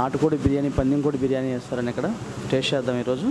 నాటుకోడి బిర్యానీ పందెంకోడి బిర్యానీ చేస్తారని ఇక్కడ టేస్ట్ చేద్దాం ఈరోజు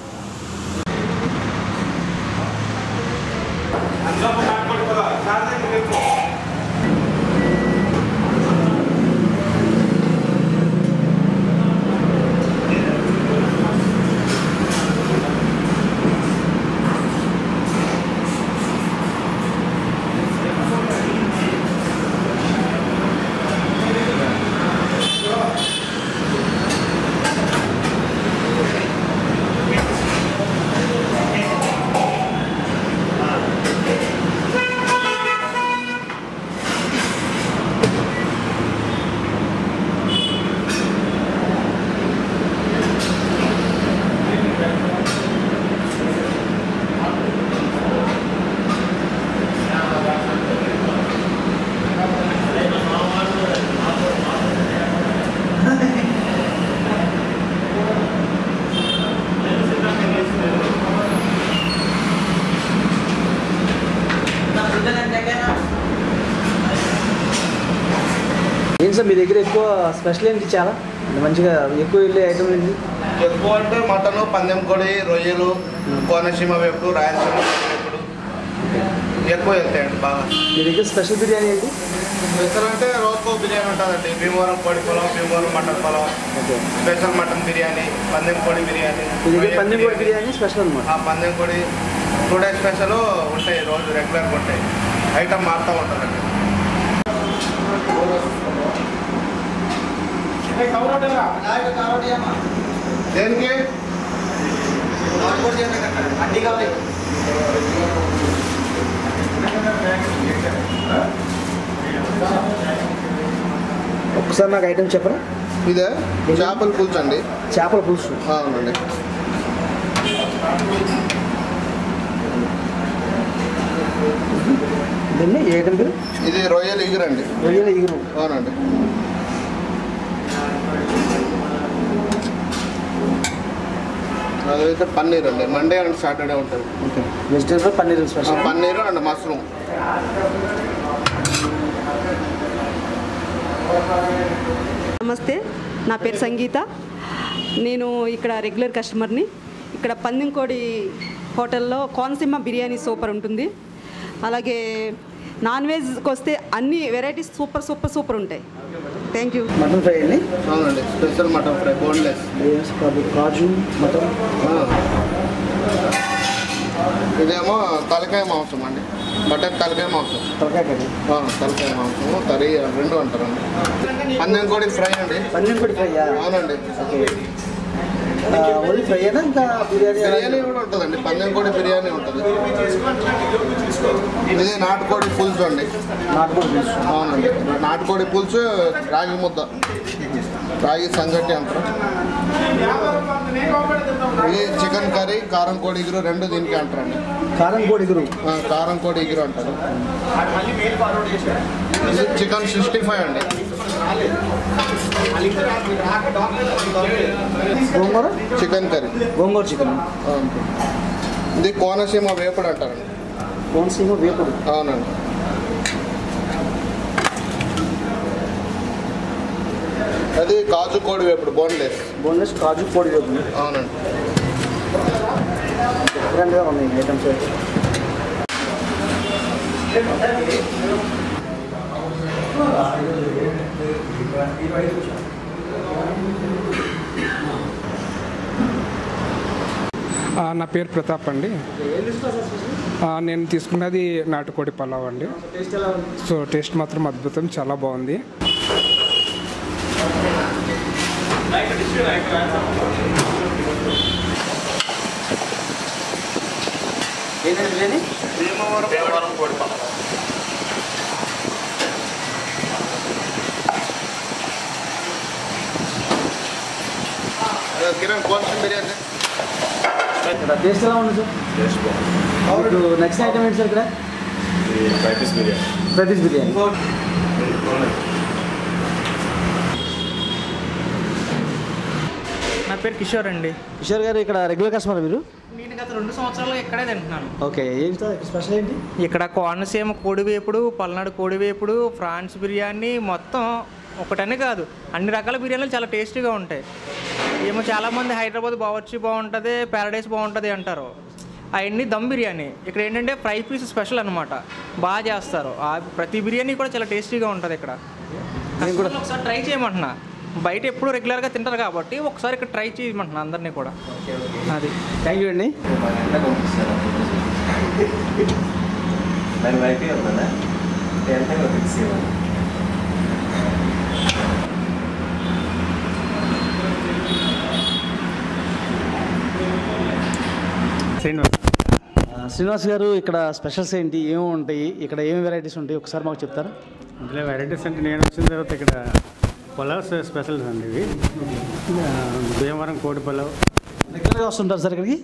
ఏంటి సార్ మీ దగ్గర ఎక్కువ స్పెషల్ ఏంటి చాలా అంటే మంచిగా ఎక్కువ వెళ్ళే ఐటమ్ ఏంటి ఎక్కువ అంటే మటన్ పందెం కొడి రొయ్యలు కోనసీమ వేపుడు రాయలసీమ వేపుడు ఎక్కువ వెళ్తాయండి బాగా మీ దగ్గర స్పెషల్ బిర్యానీ ఏంటి స్పెషల్ అంటే రోజుకో బిర్యానీ ఉంటుందండి భీమవరం కోడి పొలం భీమవరం మటన్ పొలం ఓకే స్పెషల్ మటన్ బిర్యానీ పందెం కొడి బిర్యానీ మీ దగ్గర రొయ్యల పందెం కోడి బిర్యానీ స్పెషల్ అనమాట ఆ పందెం కొడి టూ డేస్ స్పెషల్ ఉంటాయి రోజు రెగ్యులర్గా ఉంటాయి ఐటమ్ మారుతూ ఉంటుందండి దేనికి ఒకసారి నాకు ఐటమ్ చెప్పరా ఇదే చేపల పులుసు అండి చేపల పులుసు అవునండి దీన్ని ఏ ఐటమ్ పేరు ఇది రొయ్యలు ఎగురండి రొయ్యల ఎగురు అవునండి అదైతే పన్నీర్ అండి మండే అండ్ సాటర్డే ఉంటుంది ఓకే వెజిటేబుల్ పన్నీర్ ఆ, స్పెషల్ పన్నీర్ అండ్ మష్రూమ్ నమస్తే నా పేరు సంగీత నేను ఇక్కడ రెగ్యులర్ కస్టమర్ని ఇక్కడ పందెంకోడి హోటల్లో కోనసీమ బిర్యానీ సూపర్ ఉంటుంది అలాగే నాన్ వెజ్కి వస్తే అన్ని వెరైటీస్ సూపర్ సూపర్ సూపర్ ఉంటాయి థ్యాంక్ యూ మటన్ ఫ్రై అండి అవునండి special mutton fry boneless biryani kaju kaju mutton ఇదేమో తలకాయ మాంసం అండి మటన్ తలకాయ మాంసం తలకాయ కర్రీ ఆ, తలకాయ మాంసము కర్రీ రెండు అంటారండి పందెం కోడి ఫ్రై అండి పన్నీర్ కూడా ఫ్రై అవునండి ఓకే ఓన్లీ ఫ్రై అయినా ఇంకా బిర్యానీ బిర్యానీ కూడా ఉంటుందండి పందెం కోడి బిర్యానీ ఉంటుంది ఇది నాటుకోడి పులుసు అండి నాటుకోడి పులుసు అవునండి నాటుకోడి పులుసు రాగి ముద్ద రాగి సంగటి అంటారు ఇది చికెన్ కర్రీ కారం కోడి ఇగురు రెండు దీనికి అంటారండి కారం కోడి ఎగురు ఆ, కారం కోడి ఇగురు అంటారు ఇది చికెన్ సిక్స్టీ ఫైవ్ అండి gongura chicken curry gongura chicken అవును. ఇది కోనసీమ వేపుడు అంటారండి కోనసీమ వేపుడు అవునండి అది కాజు కోడి వేపుడు బోన్లెస్ బోన్లెస్ కాజు కోడి వేపుడు అవునండి డిఫరెంట్గా ఉన్నాయి ఐటమ్స్ అయితే ఆ, నా పేరు ప్రతాప్ అండి ఆ, నేను తీసుకున్నది నాటుకోడి పలావ్ అండి టేస్ట్ ఎలా ఉంది సో టేస్ట్ మాత్రం అద్భుతం చాలా బాగుంది ఏంటంటే బిర్యానీ భీమవరం కోడి పలావ్ అదే కిరణ్ కోనసీమ బిర్యానీ ఇక్కడ టేస్ట్ ఎలా ఉంది సార్ మీకు నెక్స్ట్ ఐటమ్ ఏంటి సార్ ఇక్కడ fry piece biryani fry piece biryani నా పేరు కిషోర్ అండి కిషోర్ గారు ఇక్కడ రెగ్యులర్ కస్టమర్ మీరు నేను గత రెండు సంవత్సరాలుగా ఇక్కడే తింటున్నాను ఓకే ఏంటి సార్ స్పెషల్ ఏంటి ఇక్కడ కోనసీమ కోడివేపుడు పల్నాడు కోడివేపుడు ఫ్రాన్స్ బిర్యానీ మొత్తం ఒకటని కాదు అన్ని రకాల బిర్యానీలు చాలా టేస్టీగా ఉంటాయి ఏమో చాలామంది హైదరాబాద్ బావర్చి బాగుంటుంది ప్యారడైస్ బాగుంటుంది అంటారు అవన్నీ దమ్ బిర్యానీ ఇక్కడ ఏంటంటే ఫ్రై పీస్ స్పెషల్ అనమాట బాగా చేస్తారు ఆ ప్రతి బిర్యానీ కూడా చాలా టేస్టీగా ఉంటుంది ఇక్కడ నేను కూడా- కస్టమర్లు ఒకసారి ట్రై చేయమంటున్నా బయట ఎప్పుడు రెగ్యులర్గా తింటారు కాబట్టి ఒకసారి ఇక్కడ ట్రై చేయమంటున్నా అందరినీ కూడా అది థ్యాంక్ యూ అండి దాని వైఫై ఉందా ఎంత ఫిక్స్ ఇవ్వాలి శ్రీనివాస్ ఆ, శ్రీనివాస్ గారు ఇక్కడ స్పెషల్స్ ఏంటి ఏమి ఉంటాయి ఇక్కడ ఏమి వెరైటీస్ ఉంటాయి ఒకసారి మాకు చెప్తారా ఇందులో వెరైటీస్ అంటే నేను వచ్చిన తర్వాత ఇక్కడ పులావ్స్ స్పెషల్స్ అండి ఇవి ఆ, భీమవరం కోడి పులావ్ రెగ్యులర్గా వస్తుంటారు సార్ ఇక్కడికి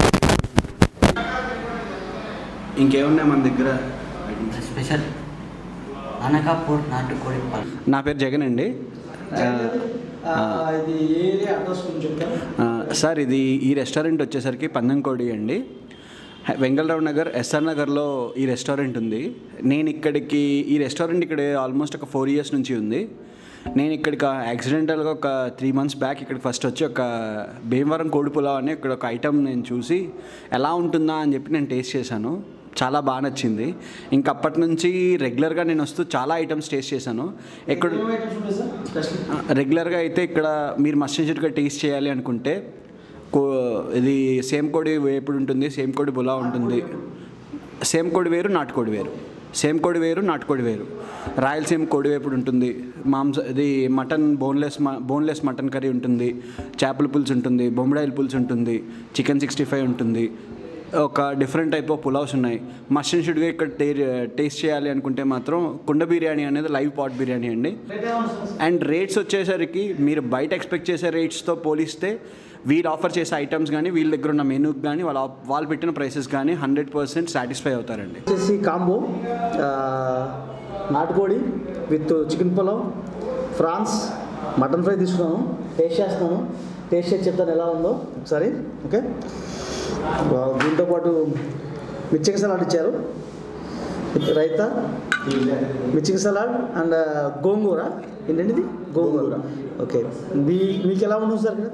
ఇంకేమున్నాయి మన దగ్గర స్పెషల్ అనకాపూర్ నాటుకోడి పాలు నా పేరు జగన్ అండి ఆ, ఇది ఏరియా అడ్రస్ కొంచెం చెప్తారా ఆ, సార్ ఇది ఈ రెస్టారెంట్ వచ్చేసరికి పందంకోడి అండి హ- వెంగళరావు నగర్ ఎస్ఆర్ నగర్లో ఈ రెస్టారెంట్ ఉంది నేను ఇక్కడికి ఈ రెస్టారెంట్ ఇక్కడ ఆల్మోస్ట్ ఒక ఫోర్ ఇయర్స్ నుంచి ఉంది నేను ఇక్కడికి యాక్సిడెంటల్గా ఒక త్రీ మంత్స్ బ్యాక్ ఇక్కడికి ఫస్ట్ వచ్చి ఒక భీమవరం కోడి పులావ్ అని ఇక్కడ ఒక ఐటమ్ నేను చూసి ఎలా ఉంటుందా అని చెప్పి నేను టేస్ట్ చేశాను చాలా బాగా నచ్చింది ఇంక అప్పటి నుంచి రెగ్యులర్గా నేను వస్తూ చాలా ఐటమ్స్ టేస్ట్ చేశాను ఎక్కడ రెగ్యులర్గా అయితే ఇక్కడ మీరు మస్టన్ టేస్ట్ చేయాలి అనుకుంటే కో ఇది సేమ్ కోడి వేపుడు ఉంటుంది సేమ్ కోడి బులా ఉంటుంది సేమ్ కోడి వేరు నాటుకోడి వేరు సేమ్ కోడి వేరు నాటుకోడి వేరు రాయలసీమ కోడి వేపుడు ఉంటుంది మాంస ఇది mutton boneless boneless mutton curry ఉంటుంది చేపల పులుసు ఉంటుంది బొమ్మడాయిల పులుసు ఉంటుంది చికెన్ సిక్స్టీ ఫైవ్ ఉంటుంది ఒక డిఫరెంట్ టైప్ ఆఫ్ పులావ్స్ ఉన్నాయి మస్టన్ షుడ్గా ఇక్కడ టే టేస్ట్ చేయాలి అనుకుంటే మాత్రం కుండ బిర్యానీ అనేది లైవ్ పాట్ బిర్యానీ అండి అండ్ రేట్స్ వచ్చేసరికి మీరు బయట ఎక్స్పెక్ట్ చేసే రేట్స్తో పోలిస్తే వీళ్ళు ఆఫర్ చేసే ఐటమ్స్ కానీ వీళ్ళ దగ్గర ఉన్న మెనూకి కానీ వాళ్ళ వాళ్ళు పెట్టిన ప్రైసెస్ కానీ హండ్రెడ్ పర్సెంట్ సాటిస్ఫై అవుతారండి వచ్చేసి కాంబో ఆ, నాటుకోడి with chicken pulao prawns mutton fry తీసుకున్నాను టేస్ట్ చేస్తున్నాను టేస్ట్ చేసి చెప్తాను ఎలా ఉందో ఒకసారి ఓకే వా- దీంతో పాటు మిర్చికి సలాడ్ ఇచ్చారు విత్ రైతా మిర్చికి సలాడ్ అండ్ గోంగూర ఏంటండి ఇది గోంగూర ఓకే మీ మీకు ఎలా ఉంటుంది సార్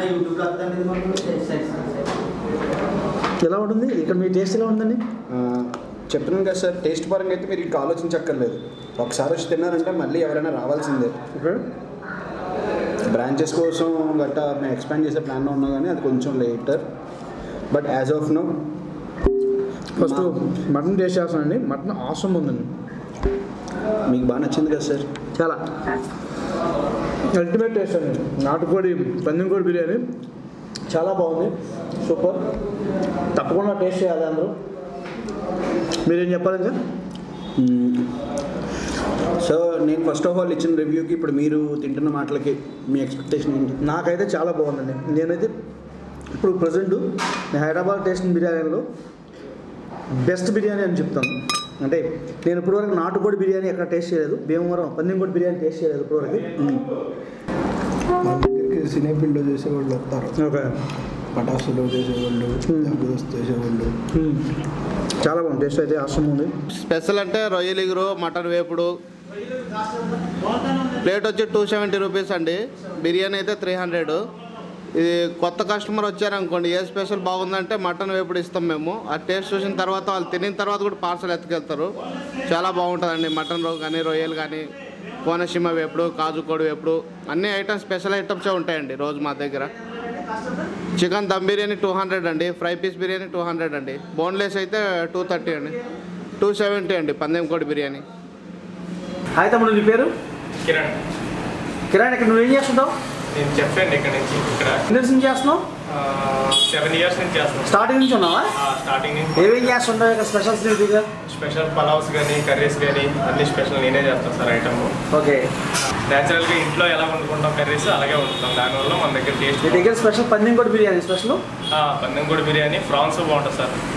ఇక్కడ ఎలా ఉంటుంది ఇక్కడ మీ టేస్ట్ ఎలా ఉందండి చెప్తున్నాను కదా సార్ టేస్ట్ పరంగా అయితే మీరు ఇంకా ఆలోచించక్కర్లేదు ఒకసారి వచ్చి తిన్నారంటే మళ్ళీ ఎవరైనా రావాల్సిందే ఓకే బ్రాంచెస్ కోసం గట్టా మేము ఎక్స్పాండ్ చేసే ప్లాన్లో ఉన్నా కానీ అది కొంచెం later but as of now first mutton taste చేస్తానండి మటన్ అవసరం ఉందండి మీకు బాగా నచ్చింది కదా సార్ చాలా అల్టిమేట్ టేస్ట్ అండి నాటుకోడి పందెంకోడి బిర్యానీ చాలా బాగుంది సూపర్ తప్పకుండా టేస్ట్ చేయాలి అందరూ మీరేం చెప్పాలి ఇంకా సో నేను ఫస్ట్ ఆఫ్ ఆల్ ఇచ్చిన రివ్యూకి ఇప్పుడు మీరు తింటున్న మాటలకి మీ ఎక్స్పెక్టేషన్ ఏంటి నాకైతే చాలా బాగుందండి నేనైతే ఇప్పుడు ప్రజెంట్ నేను హైదరాబాద్ టేస్ట్ బిర్యానీలో బెస్ట్ బిర్యానీ అని చెప్తాను అంటే నేను ఇప్పటివరకు నాటుకోడి బిర్యానీ ఎక్కడ టేస్ట్ చేయలేదు భీమవరం పందెంకోడి బిర్యానీ టేస్ట్ చేయలేదు ఇప్పటివరకు మన దగ్గరికి సినీ ఫీల్డ్లో చేసేవాళ్ళు వస్తారు ఓకే పటాసులో చేసేవాళ్ళు జబర్దస్త్ చేసేవాళ్ళు చాలా బాగుంది టేస్ట్ అయితే అవసరం ఉంది స్పెషల్ అంటే రొయ్యలు ఇగురు మటన్ వేపుడు ప్లేట్ వచ్చి టూ సెవెంటీ రూపీస్ అండి బిర్యానీ అయితే త్రీ హండ్రెడ్ ఇది కొత్త కస్టమర్ వచ్చారనుకోండి ఏ స్పెషల్ బాగుందంటే మటన్ వేపుడు ఇస్తాం మేము ఆ టేస్ట్ చూసిన తర్వాత వాళ్ళు తినిన తర్వాత కూడా పార్సల్ ఎత్తుకెళ్తారు చాలా బాగుంటుందండి మటన్ రో కానీ రొయ్యలు కానీ కోనసీమ వేపుడు కాజు కోడి వేపుడు అన్ని ఐటమ్స్ స్పెషల్ ఐటమ్సే ఉంటాయండి రోజు మా దగ్గర chicken dum biryani two hundred అండి fry piece biryani two hundred అండి బోన్లెస్ అయితే టూ థర్టీ అండి టూ సెవెంటీ అండి పందెం కోడి బిర్యానీ హాయ్ తమ్ముడు నీ పేరు కిరణ్ కిరణ్ ఇక్కడ నువ్వేం చేస్తుంటావు నేను చెప్పండి ఇక్కడ నుంచి ఇక్కడ ఎన్ని years నుంచి చేస్తున్నావు సెవెన్ ఇయర్స్ నుంచి చేస్తాను స్టార్టింగ్ నుంచి ఉన్నావా స్టార్టింగ్ నుంచి ఏమేం చేస్తుంటావు ఇక్కడ స్పెషల్స్ నీ దగ్గర స్పెషల్ పలావ్స్ కానీ కర్రీస్ కానీ అన్ని స్పెషల్ నేనే చేస్తాను సార్ ఐటమ్ ఓకే న్యాచురల్గా ఇంట్లో ఎలా వండుకుంటాం కర్రీస్ అలాగే వండుతాం దానివల్ల మన దగ్గర టేస్ట్ నీ దగ్గర స్పెషల్ పందెంకోటి బిర్యానీ స్పెషల్ పందెంగూడి బిర్యానీ ఫ్రాన్స్ బాగుంటుంది సార్